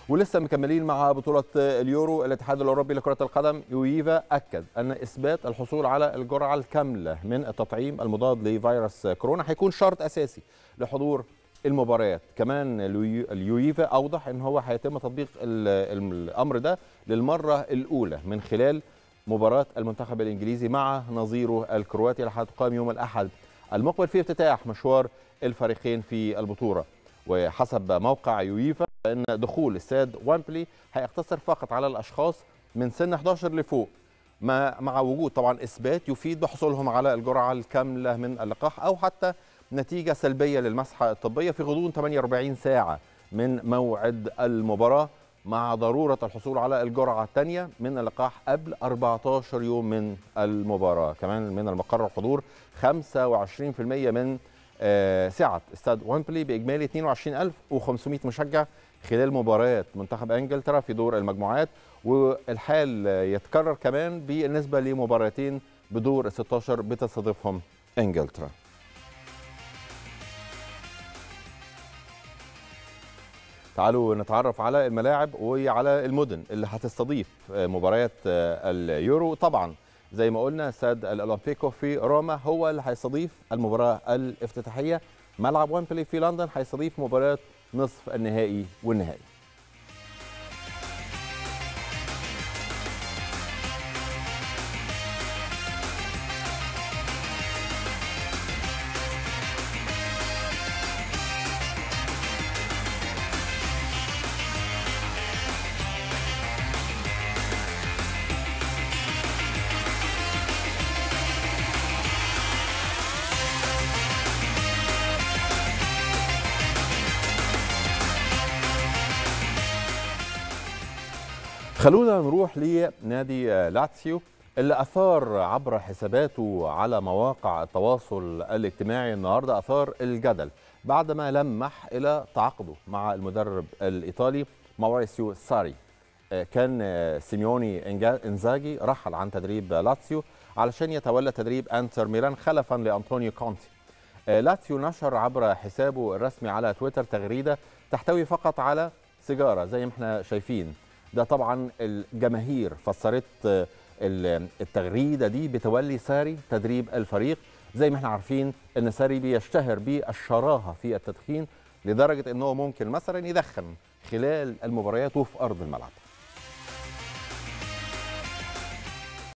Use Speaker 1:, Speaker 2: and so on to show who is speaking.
Speaker 1: ولسه مكملين مع بطولة اليورو الاتحاد الأوروبي لكرة القدم يويفا أكد أن إثبات الحصول على الجرعة الكاملة من التطعيم المضاد لفيروس كورونا هيكون شرط أساسي لحضور المباريات كمان اليويفا أوضح أن هو هيتم تطبيق الأمر ده للمرة الأولى من خلال مباراة المنتخب الإنجليزي مع نظيره الكرواتي اللي هتقام يوم الأحد المقبل في افتتاح مشوار الفريقين في البطولة وحسب موقع يويفا ان دخول استاد وامبلي هيقتصر فقط على الاشخاص من سن 11 لفوق مع مع وجود طبعا اثبات يفيد بحصولهم على الجرعه الكامله من اللقاح او حتى نتيجه سلبيه للمسحه الطبيه في غضون 48 ساعه من موعد المباراه مع ضروره الحصول على الجرعه الثانيه من اللقاح قبل 14 يوم من المباراه كمان من المقرر حضور 25% من سعه استاد ويمبلي باجمالي 22500 مشجع خلال مباريات منتخب انجلترا في دور المجموعات والحال يتكرر كمان بالنسبه لمباراتين بدور 16 بتستضيفهم انجلترا. تعالوا نتعرف على الملاعب وعلى المدن اللي هتستضيف مباريات اليورو طبعا زي ما قلنا استاد الاولمبيكو في روما هو اللي هيستضيف المباراه الافتتاحيه ملعب ويمبلي في لندن هيستضيف مباراه نصف النهائي والنهائي خلونا نروح لنادي لاتسيو اللي اثار عبر حساباته على مواقع التواصل الاجتماعي النهارده اثار الجدل بعدما لمح الى تعاقده مع المدرب الايطالي ماوريسيو ساري كان سيميوني انزاجي رحل عن تدريب لاتسيو علشان يتولى تدريب انتر ميلان خلفا لانطونيو كونتي لاتسيو نشر عبر حسابه الرسمي على تويتر تغريده تحتوي فقط على سيجاره زي ما احنا شايفين ده طبعا الجماهير فسرت التغريده دي بتولي ساري تدريب الفريق زي ما احنا عارفين ان ساري بيشتهر بالشراهه في التدخين لدرجه انه ممكن مثلا يدخن خلال المباريات وفي ارض الملعب